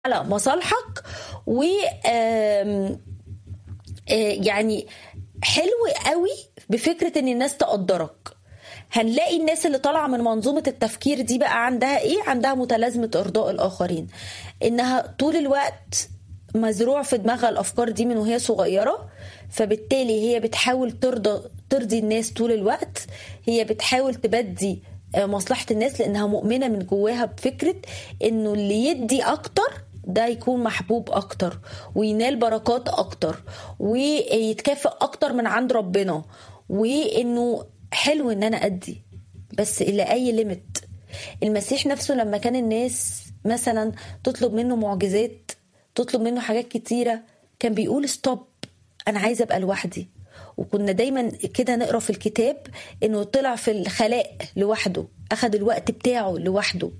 على مصالحك و آم، آه، يعني حلو قوي بفكره ان الناس تقدرك هنلاقي الناس اللي طالعه من منظومه التفكير دي بقى عندها ايه عندها متلازمه ارضاء الاخرين انها طول الوقت مزروع في دماغها الافكار دي من وهي صغيره فبالتالي هي بتحاول ترضى ترضي الناس طول الوقت هي بتحاول تبدي آه، مصلحه الناس لانها مؤمنه من جواها بفكره انه اللي يدي اكتر ده يكون محبوب اكتر وينال بركات اكتر ويتكافئ اكتر من عند ربنا وانه حلو ان انا ادي بس الى اي ليميت المسيح نفسه لما كان الناس مثلا تطلب منه معجزات تطلب منه حاجات كتيره كان بيقول ستوب انا عايزه ابقى لوحدي وكنا دايما كده نقرا في الكتاب انه طلع في الخلاء لوحده اخد الوقت بتاعه لوحده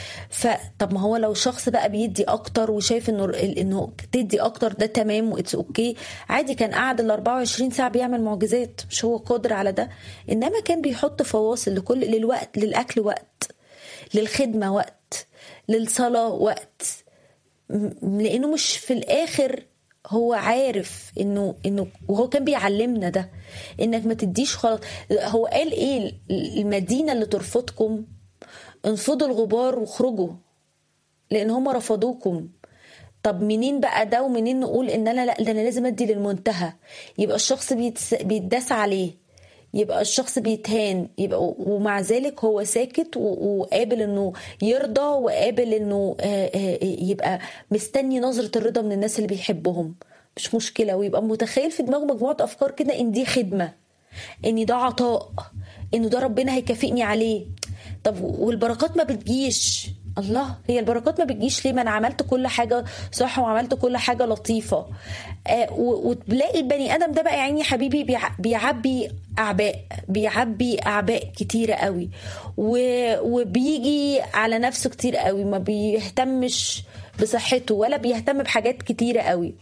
فطب ما هو لو شخص بقى بيدي اكتر وشايف انه انه تدي اكتر ده تمام واتس اوكي عادي كان قاعد ال 24 ساعه بيعمل معجزات مش هو قادر على ده انما كان بيحط فواصل لكل للوقت للاكل وقت للخدمه وقت للصلاه وقت م- لانه مش في الاخر هو عارف انه انه وهو كان بيعلمنا ده انك ما تديش خلاص هو قال ايه المدينه اللي ترفضكم انفضوا الغبار واخرجوا لان هم رفضوكم طب منين بقى ده ومنين نقول ان انا لا ده انا لازم ادي للمنتهى يبقى الشخص بيتس... بيتداس عليه يبقى الشخص بيتهان يبقى ومع ذلك هو ساكت و- وقابل انه يرضى وقابل انه آه، آه، يبقى مستني نظرة الرضا من الناس اللي بيحبهم مش مشكلة ويبقى متخيل في دماغه مجموعة افكار كده ان دي خدمة ان ده عطاء انه ده ربنا هيكافئني عليه طب والبركات ما بتجيش الله هي البركات ما بتجيش ليه ما انا عملت كل حاجه صح وعملت كل حاجه لطيفه آه و- وتلاقي البني ادم ده بقى يعني حبيبي بيع- بيعبي اعباء بيعبي اعباء كتيره قوي و- وبيجي على نفسه كتير قوي ما بيهتمش بصحته ولا بيهتم بحاجات كتيره قوي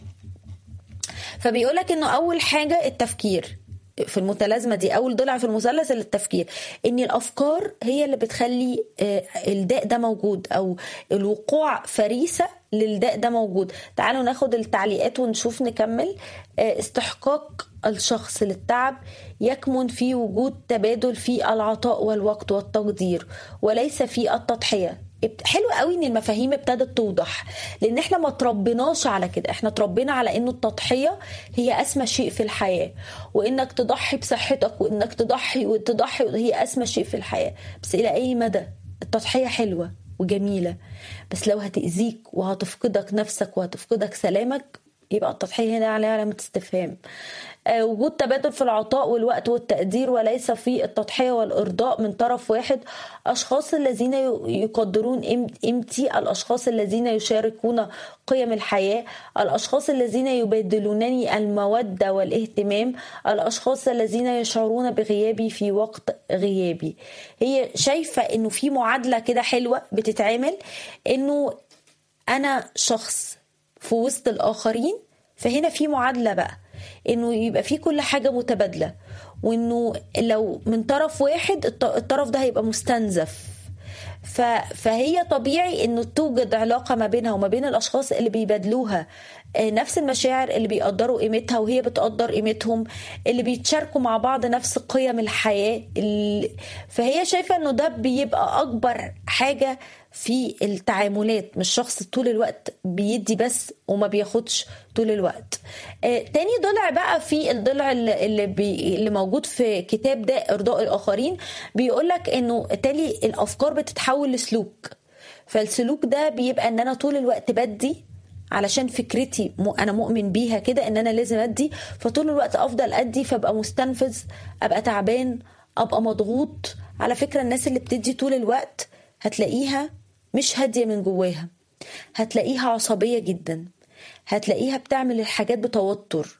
فبيقولك انه اول حاجه التفكير في المتلازمه دي اول ضلع في المثلث التفكير ان الافكار هي اللي بتخلي آه، الداء ده موجود او الوقوع فريسه للداء ده موجود تعالوا ناخد التعليقات ونشوف نكمل آه، استحقاق الشخص للتعب يكمن في وجود تبادل في العطاء والوقت والتقدير وليس في التضحيه ابت- حلو قوي ان المفاهيم ابتدت توضح لان احنا ما تربيناش على كده احنا تربينا على انه التضحيه هي اسمى شيء في الحياه وانك تضحي بصحتك وانك تضحي وتضحي هي اسمى شيء في الحياه بس الى اي مدى التضحيه حلوه وجميله بس لو هتاذيك وهتفقدك نفسك وهتفقدك سلامك يبقى التضحيه هنا عليها علامه استفهام آه، وجود تبادل في العطاء والوقت والتقدير وليس في التضحية والإرضاء من طرف واحد أشخاص الذين ي- يقدرون قيم- قيمتي الأشخاص الذين يشاركون قيم الحياة الأشخاص الذين يبادلونني المودة والاهتمام الأشخاص الذين يشعرون بغيابي في وقت غيابي هي شايفة إنه في معادلة كده حلوة بتتعمل إنه أنا شخص في وسط الآخرين فهنا في معادلة بقى انه يبقى في كل حاجه متبادله وانه لو من طرف واحد الط- الطرف ده هيبقى مستنزف ف... فهي طبيعي انه توجد علاقه ما بينها وما بين الاشخاص اللي بيبادلوها آه، نفس المشاعر اللي بيقدروا قيمتها وهي بتقدر قيمتهم اللي بيتشاركوا مع بعض نفس قيم الحياه ال- فهي شايفه انه ده بيبقى اكبر حاجه في التعاملات مش شخص طول الوقت بيدي بس وما بياخدش طول الوقت آه تاني ضلع بقى في الضلع اللي, اللي, بي اللي موجود في كتاب ده ارضاء الاخرين بيقولك انه تالي الافكار بتتحول لسلوك فالسلوك ده بيبقى ان انا طول الوقت بدي علشان فكرتي م... انا مؤمن بيها كده ان انا لازم ادي فطول الوقت افضل ادي فابقى مستنفذ ابقى تعبان ابقى مضغوط على فكره الناس اللي بتدي طول الوقت هتلاقيها مش هاديه من جواها هتلاقيها عصبيه جدا هتلاقيها بتعمل الحاجات بتوتر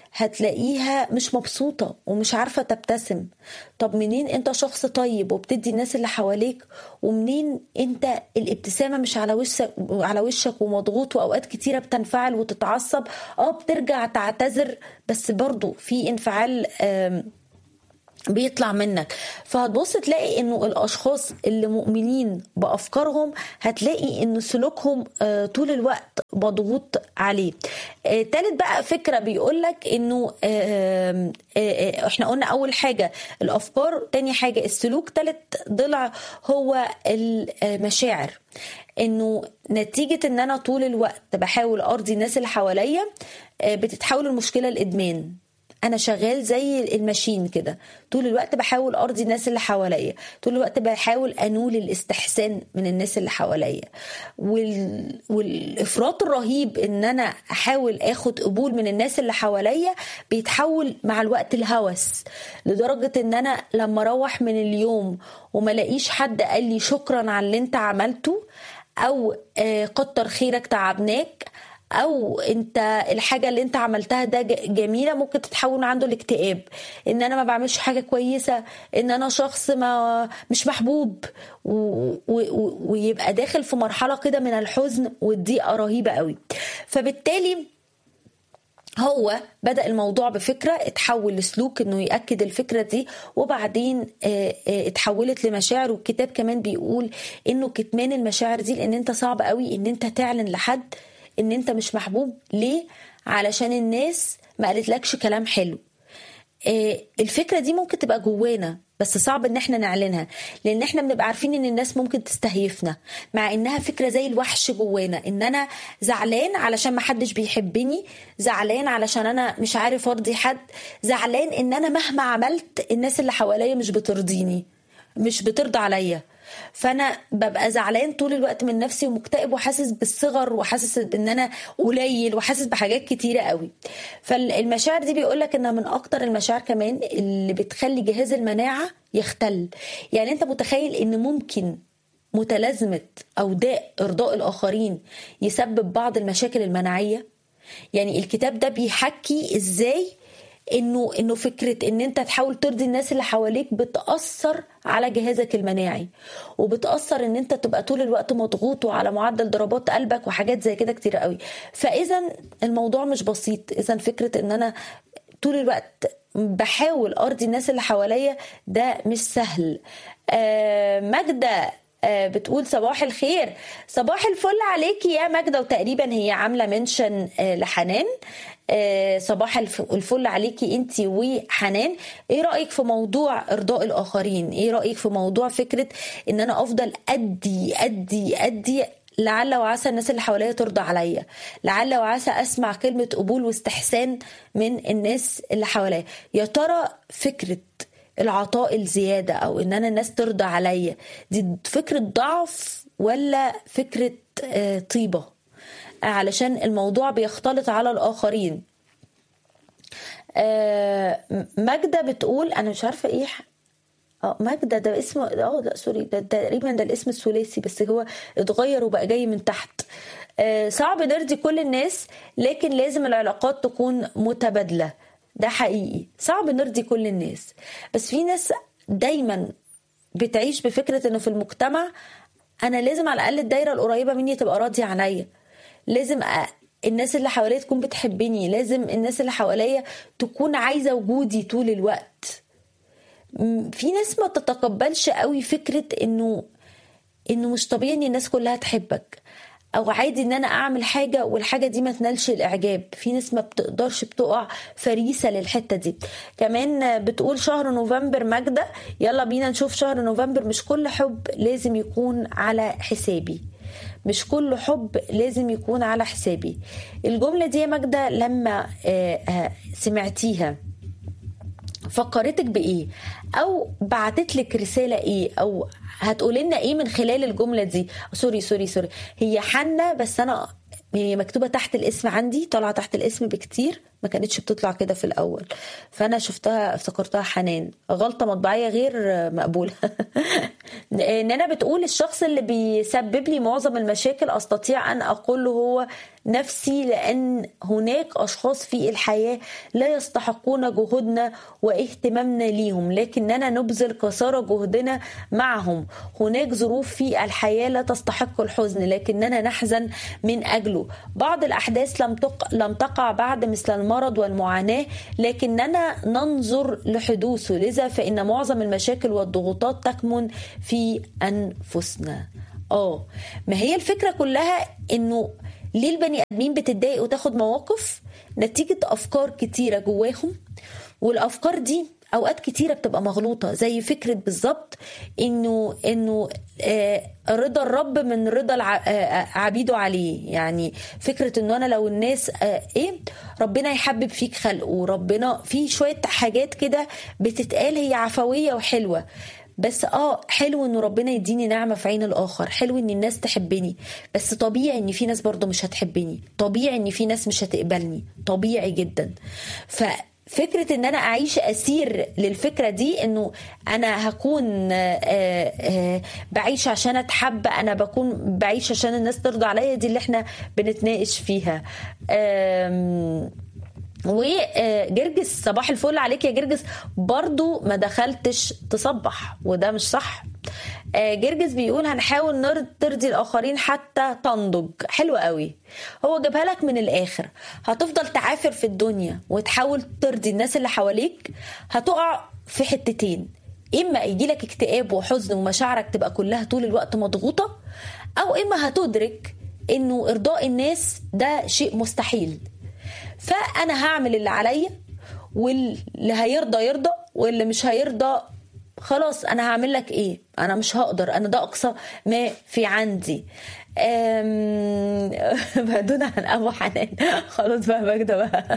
هتلاقيها مش مبسوطة ومش عارفة تبتسم طب منين انت شخص طيب وبتدي الناس اللي حواليك ومنين انت الابتسامة مش على وشك على وشك ومضغوط واوقات كتيرة بتنفعل وتتعصب اه بترجع تعتذر بس برضو في انفعال آم بيطلع منك فهتبص تلاقي انه الاشخاص اللي مؤمنين بافكارهم هتلاقي ان سلوكهم آه، طول الوقت مضغوط عليه آه، تالت بقى فكره بيقول لك انه آه، آه، احنا قلنا اول حاجه الافكار تاني حاجه السلوك تالت ضلع هو المشاعر انه نتيجه ان انا طول الوقت بحاول ارضي الناس اللي حواليا آه، بتتحول المشكله لادمان انا شغال زي الماشين كده طول الوقت بحاول ارضي الناس اللي حواليا طول الوقت بحاول انول الاستحسان من الناس اللي حواليا وال... والافراط الرهيب ان انا احاول اخد قبول من الناس اللي حواليا بيتحول مع الوقت الهوس لدرجه ان انا لما اروح من اليوم وما لاقيش حد قال لي شكرا على اللي انت عملته او آه، كتر خيرك تعبناك او انت الحاجه اللي انت عملتها ده ج- جميله ممكن تتحول عنده الاكتئاب ان انا ما بعملش حاجه كويسه ان انا شخص ما مش محبوب و... و... و... ويبقى داخل في مرحله كده من الحزن والضيقه رهيبه قوي فبالتالي هو بدأ الموضوع بفكرة اتحول لسلوك انه يأكد الفكرة دي وبعدين آه، آه، اتحولت لمشاعر والكتاب كمان بيقول انه كتمان المشاعر دي لان انت صعب قوي ان انت تعلن لحد ان انت مش محبوب ليه علشان الناس ما قالتلكش كلام حلو آه، الفكره دي ممكن تبقى جوانا بس صعب ان احنا نعلنها لان احنا بنبقى عارفين ان الناس ممكن تستهيفنا مع انها فكره زي الوحش جوانا ان انا زعلان علشان ما حدش بيحبني زعلان علشان انا مش عارف ارضي حد زعلان ان انا مهما عملت الناس اللي حواليا مش بترضيني مش بترضى عليا فانا ببقى زعلان طول الوقت من نفسي ومكتئب وحاسس بالصغر وحاسس ان انا قليل وحاسس بحاجات كتيره قوي فالمشاعر دي بيقولك انها من اكتر المشاعر كمان اللي بتخلي جهاز المناعه يختل يعني انت متخيل ان ممكن متلازمه او داء ارضاء الاخرين يسبب بعض المشاكل المناعيه يعني الكتاب ده بيحكي ازاي انه انه فكره ان انت تحاول ترضي الناس اللي حواليك بتاثر على جهازك المناعي وبتاثر ان انت تبقى طول الوقت مضغوط وعلى معدل ضربات قلبك وحاجات زي كده كتير قوي فاذا الموضوع مش بسيط اذا فكره ان انا طول الوقت بحاول ارضي الناس اللي حواليا ده مش سهل آه ماجده آه، بتقول صباح الخير صباح الفل عليكي يا ماجده وتقريبا هي عامله منشن آه، لحنان آه، صباح الف- الفل عليكي انت وحنان ايه رايك في موضوع ارضاء الاخرين ايه رايك في موضوع فكره ان انا افضل ادي ادي ادي لعل وعسى الناس اللي حواليا ترضى عليا لعل وعسى اسمع كلمه قبول واستحسان من الناس اللي حواليا يا ترى فكره العطاء الزيادة أو إن أنا الناس ترضى عليا دي فكرة ضعف ولا فكرة آه، طيبة علشان الموضوع بيختلط على الآخرين آه، ماجدة بتقول أنا مش عارفة إيه ح- اه ماجدة ده اسم اه ده سوري ده ده تقريبا ده الاسم الثلاثي بس هو اتغير وبقى جاي من تحت آه، صعب نرضي كل الناس لكن لازم العلاقات تكون متبادلة ده حقيقي صعب نرضي كل الناس بس في ناس دايما بتعيش بفكرة انه في المجتمع انا لازم على الاقل الدايرة القريبة مني تبقى راضية عليا لازم أ... الناس اللي حواليا تكون بتحبني لازم الناس اللي حواليا تكون عايزة وجودي طول الوقت م- في ناس ما تتقبلش قوي فكرة انه انه مش طبيعي ان الناس كلها تحبك او عادي ان انا اعمل حاجة والحاجة دي ما تنالش الاعجاب في ناس ما بتقدرش بتقع فريسة للحتة دي كمان بتقول شهر نوفمبر ماجدة يلا بينا نشوف شهر نوفمبر مش كل حب لازم يكون على حسابي مش كل حب لازم يكون على حسابي الجملة دي يا ماجدة لما آه، آه، سمعتيها فكرتك بايه او بعتت لك رساله ايه او هتقول لنا ايه من خلال الجمله دي سوري سوري سوري هي حنة بس انا هي مكتوبه تحت الاسم عندي طالعه تحت الاسم بكتير ما كانتش بتطلع كده في الاول فانا شفتها افتكرتها حنان غلطه مطبعيه غير مقبوله نانا بتقول الشخص اللي بيسبب لي معظم المشاكل استطيع ان اقول له هو نفسي لان هناك اشخاص في الحياه لا يستحقون جهودنا واهتمامنا ليهم لكننا نبذل قصارى جهدنا معهم هناك ظروف في الحياه لا تستحق الحزن لكننا نحزن من اجله بعض الاحداث لم تق... لم تقع بعد مثل المرض المرض والمعاناة لكننا ننظر لحدوثه لذا فإن معظم المشاكل والضغوطات تكمن في أنفسنا اه ما هي الفكرة كلها إنه ليه البني آدمين بتتضايق وتاخد مواقف نتيجة أفكار كتيرة جواهم والأفكار دي اوقات كتيره بتبقى مغلوطه زي فكره بالظبط انه انه آه رضا الرب من رضا الع... آه عبيده عليه يعني فكره انه انا لو الناس آه ايه ربنا يحبب فيك خلقه ربنا في شويه حاجات كده بتتقال هي عفويه وحلوه بس اه حلو انه ربنا يديني نعمه في عين الاخر حلو ان الناس تحبني بس طبيعي ان في ناس برضو مش هتحبني طبيعي ان في ناس مش هتقبلني طبيعي جدا ف فكرة ان انا اعيش اسير للفكرة دي انه انا هكون بعيش عشان اتحب انا بكون بعيش عشان الناس ترضى عليا دي اللي احنا بنتناقش فيها وجرجس صباح الفل عليك يا جرجس برضو ما دخلتش تصبح وده مش صح جرجس بيقول هنحاول ترضي الاخرين حتى تنضج حلو قوي هو جابها لك من الاخر هتفضل تعافر في الدنيا وتحاول ترضي الناس اللي حواليك هتقع في حتتين اما يجي لك اكتئاب وحزن ومشاعرك تبقى كلها طول الوقت مضغوطه او اما هتدرك انه ارضاء الناس ده شيء مستحيل فانا هعمل اللي عليا واللي هيرضى يرضى واللي مش هيرضى خلاص انا هعمل لك ايه انا مش هقدر انا ده اقصى ما في عندي بعدون عن ابو حنان خلاص بقى ماجدة بقى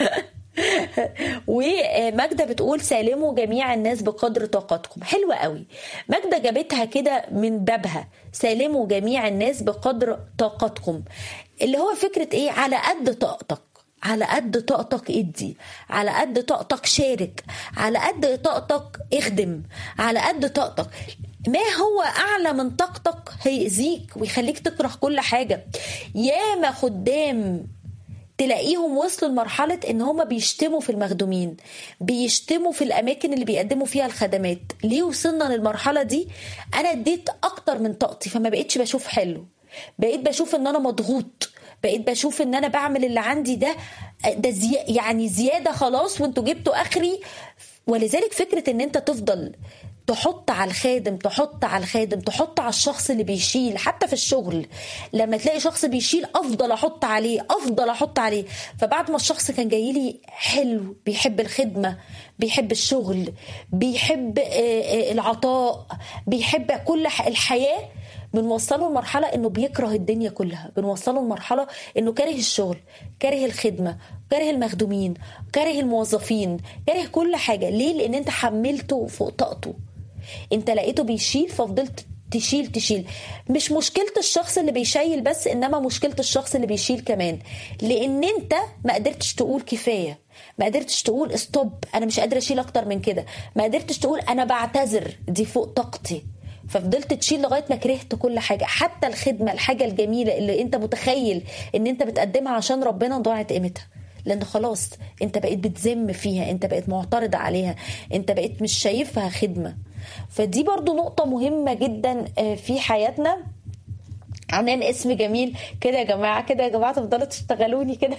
وماجدة بتقول سالموا جميع الناس بقدر طاقتكم حلوة قوي ماجدة جابتها كده من بابها سالموا جميع الناس بقدر طاقتكم اللي هو فكرة ايه على قد طاقتك على قد طاقتك ادي على قد طاقتك شارك على قد طاقتك اخدم على قد طاقتك ما هو اعلى من طاقتك هيأذيك ويخليك تكره كل حاجه ياما خدام تلاقيهم وصلوا لمرحلة ان هم بيشتموا في المخدومين بيشتموا في الاماكن اللي بيقدموا فيها الخدمات ليه وصلنا للمرحلة دي انا اديت اكتر من طاقتي فما بقيتش بشوف حلو بقيت بشوف ان انا مضغوط بقيت بشوف ان انا بعمل اللي عندي ده ده زي يعني زياده خلاص وانتوا جبتوا اخري ولذلك فكره ان انت تفضل تحط على الخادم تحط على الخادم تحط على الشخص اللي بيشيل حتى في الشغل لما تلاقي شخص بيشيل افضل احط عليه افضل احط عليه فبعد ما الشخص كان جاي لي حلو بيحب الخدمه بيحب الشغل بيحب العطاء بيحب كل الحياه بنوصله لمرحلة انه بيكره الدنيا كلها بنوصله لمرحلة انه كاره الشغل كاره الخدمة كاره المخدومين كاره الموظفين كاره كل حاجة ليه لان انت حملته فوق طاقته انت لقيته بيشيل ففضلت تشيل تشيل مش مشكلة الشخص اللي بيشيل بس انما مشكلة الشخص اللي بيشيل كمان لان انت ما قدرتش تقول كفاية ما قدرتش تقول استوب انا مش قادرة اشيل اكتر من كده ما قدرتش تقول انا بعتذر دي فوق طاقتي ففضلت تشيل لغايه ما كرهت كل حاجه حتى الخدمه الحاجه الجميله اللي انت متخيل ان انت بتقدمها عشان ربنا ضاعت قيمتها لان خلاص انت بقيت بتذم فيها انت بقيت معترض عليها انت بقيت مش شايفها خدمه فدي برضو نقطه مهمه جدا في حياتنا عنان اسم جميل كده يا جماعه كده يا جماعه تفضلوا تشتغلوني كده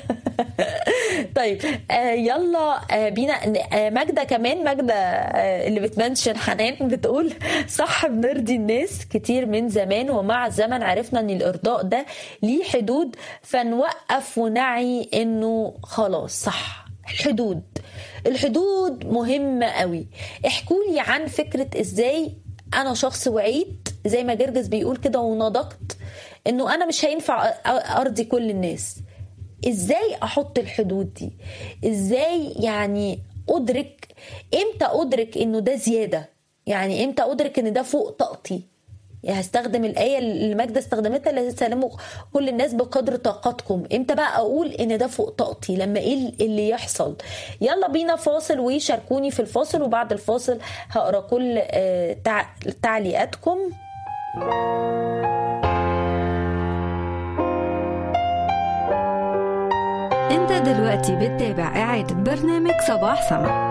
طيب آه يلا آه بينا آه ماجدة كمان ماجدة آه اللي بتمنشن حنان بتقول صح بنرضي الناس كتير من زمان ومع الزمن عرفنا ان الارضاء ده ليه حدود فنوقف ونعي انه خلاص صح الحدود الحدود مهمة قوي احكوا لي عن فكرة ازاي انا شخص وعيت زي ما جرجس بيقول كده ونضجت انه انا مش هينفع ارضي كل الناس ازاي احط الحدود دي ازاي يعني ادرك امتى ادرك انه ده زياده يعني امتى ادرك ان ده فوق طاقتي يعني هستخدم الآية اللي ماجدة استخدمتها اللي سلموا كل الناس بقدر طاقتكم امتى بقى أقول إن ده فوق طاقتي لما إيه اللي يحصل يلا بينا فاصل وشاركوني في الفاصل وبعد الفاصل هقرا كل تعليقاتكم انت دلوقتي بتتابع إعادة برنامج صباح سما